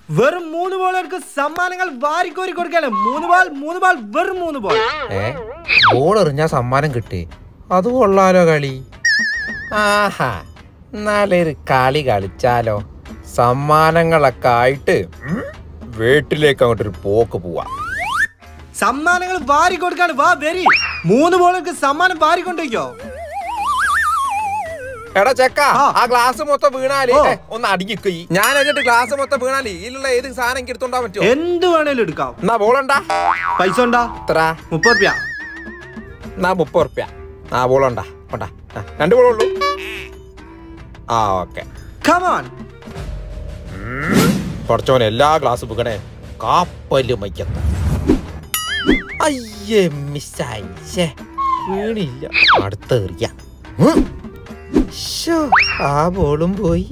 വെറും മൂന്ന് ബോളുകൾക്ക് സമ്മാനങ്ങൾ വാരിക്കോരി കൊടുക്കാണ് മൂന്ന് ബാൾ മൂന്ന് ബാൾ വെറും മൂന്ന് ബോൾ ഏ ബോൾ എറിഞ്ഞാ സമ്മാനം കിട്ടി അത് കൊള്ളാലോ കളി ആഹാ എന്നാലൊരു കളി കളിച്ചാലോ സമ്മാനങ്ങളൊക്കെ ആയിട്ട് ഉം, വീട്ടിലേക്ക് അങ്ങോട്ടൊരു പോക്ക് പോവാ സമ്മാനങ്ങൾ വാരി കൊടുക്കാണ് വാ വരി മൂന്ന് ബോളുകൾക്ക് സമ്മാനം വാരിക്കൊണ്ടിരിക്കോ എടാ ചെക്ക ആ. ആ ഗ്ലാസ് മൊത്തം വീണാലേ ഓ. ഏ, ഒന്ന് അടിങ്ങിക്ക് ഈ. ഞാൻ എന്നിട്ട് ഗ്ലാസ് മൊത്തം വീണാലേ ഇതിലുള്ള ഏത് സാധനം എനിക്ക് എടുത്തോണ്ടാ പറ്റുമോ എന്ത് വേണേലും എടുക്കാം എന്നാ ബോളുണ്ടാ പൈസ ഉണ്ടാ എത്ര മുപ്പത് രൂപ എന്നാ മുപ്പത് ഉറുപ്പ്യ ആ ബോളുണ്ടാ കൊണ്ടാ ആ, രണ്ട് ബോളുള്ളൂ ആ ഓക്കെ കമാൺ കുറച്ചോൻ എല്ലാ ഗ്ലാസ് വീണേ കാപ്പല് മയ്ക്കത്ത അയ്യേ മിസ്സായി ശ്ശേ, വീണില്ല അടുത്ത എറിയ ഉം. ശ്ശോ, ആ ബോളും പോയി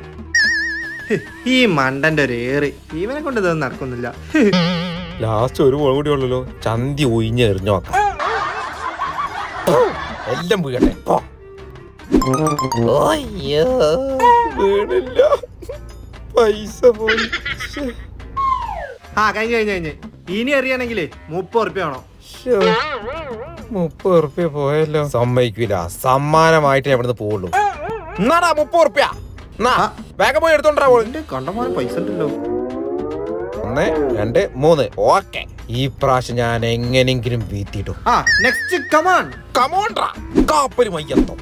ഈ മണ്ടന്റെ ഒരു ഏറ് ഇവനെ കൊണ്ട് ഇതൊന്നും നടക്കുന്നില്ല ലാസ്റ്റ് ഒരു ബോൾ കൂടി ഉള്ളല്ലോ ചന്തി ഒയിഞ്ഞ് എറിഞ്ഞു നോക്കാം എല്ലാം വീഴട്ടെ പോ. അയ്യോ വീണില്ല പൈസ പോയി ശ്ശേ. ആ കഴിഞ്ഞ് കഴിഞ്ഞ് കഴിഞ്ഞ് ഇനി അറിയണമെങ്കിൽ മുപ്പത് ഉറുപ്പ്യ വേണം ശ്ശോ. മുപ്പത് ഉറുപ്പ്യ പോയല്ലോ സമ്മതിക്കൂല സമ്മാനമായിട്ട് ഞാൻ ഇവിടുന്ന് പോവുള്ളൂ എന്നാടാ മുപ്പത് ഉറുപ്പ്യ എന്നാ ആ. വേഗം പോയി എടുത്തോണ്ടാ പോൾ എന്റെ കണ്ടമാനം പൈസ ഉണ്ടല്ലോ ഒന്ന് രണ്ട് മൂന്ന് ഓക്കെ ഈ പ്രാവശ്യം ഞാൻ എങ്ങനെങ്കിലും വീത്തിയിട്ടു ആ നെക്സ്റ്റ് കമാൺ കമോണ്ട്രാ കാപ്പര് മയ്യത്തം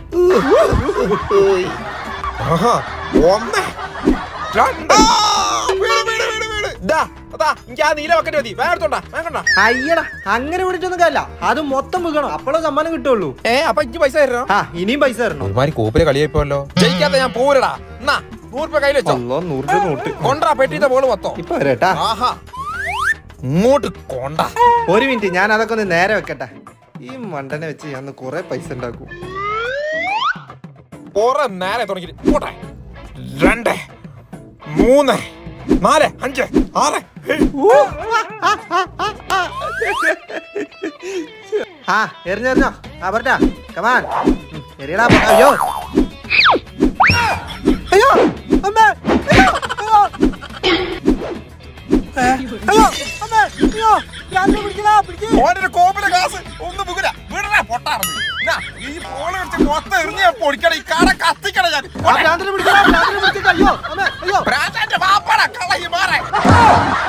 ആഹാ, ഒന്ന് രണ്ട് വീണ്, വീണ്, വീണ്, വീണ്. ദാ, അതാ, എനിക്ക് ആ നീല ബക്കറ്റ് മതി വേഗം എടുത്തോണ്ടാ വേഗം അയ്യടാ അങ്ങനെ പിടിച്ചൊന്നും കാര്യമില്ല അത് മൊത്തം വീകണം അപ്പോഴേ സമ്മാനം കിട്ടുള്ളൂ ഏ അപ്പൊ എനിക്ക് പൈസ തരണോ ആ ഇനിയും പൈസ തരണം ഒരുമാതിരി കോപ്പിലെ കളിയായിപ്പോല്ലോ ജയിക്കാത്ത ഞാൻ പോരടാ എന്നാ നൂറ് രൂപ കയ്യിൽ വെച്ചോ അല്ലോ നൂറ് രൂപ നോട്ട് കൊണ്ടാ പെട്ടിന്റെ ബോള് മൊത്തം ഇപ്പൊ വരട്ടാ ആഹാ ഇങ്ങോട്ട് കൊണ്ട ഒരു മിനിറ്റ് ഞാൻ അതൊക്കെ ഒന്ന് നേരെ വെക്കട്ടെ ഈ മണ്ടനെ വെച്ച് ഞാൻ കുറെ പൈസ ഉണ്ടാക്കും കുറെ നേരെ തുടങ്ങി പോട്ടെ രണ്ട് മൂന്ന് നാല് അഞ്ച് ആറ് ഏഴ്. ആ എറിഞ്ഞെറിഞ്ഞോ ആ പറഞ്ഞാ കമാൻ എറിയടാ അയ്യോ അയ്യോ അമ്മേ അയ്യോ അയ്യോ ഏ, അയ്യോ അമ്മേ അയ്യോ ഭ്രാന്ത് പിടിക്കടാ, പിടിക്ക്. ഓൻ്റെ ഒരു കോപ്പിലെ ഗ്ലാസ് ഒന്ന് മുകുല വീടണ പൊട്ടാർന്ന് ഞാ, ഈ ബോള് വെച്ച് മൊത്തം എറിഞ്ഞ പൊടിക്കട ഈ കാട കത്തിക്കട ഞാൻ ആ ഭ്രാന്തിനെ പിടിക്കടാ, ഭ്രാന്തിനെ പിടിക്ക്. അയ്യോ അമ്മേ അയ്യോ ഭ്രാന്താന്റെ വാപ്പട കളയി മാറേ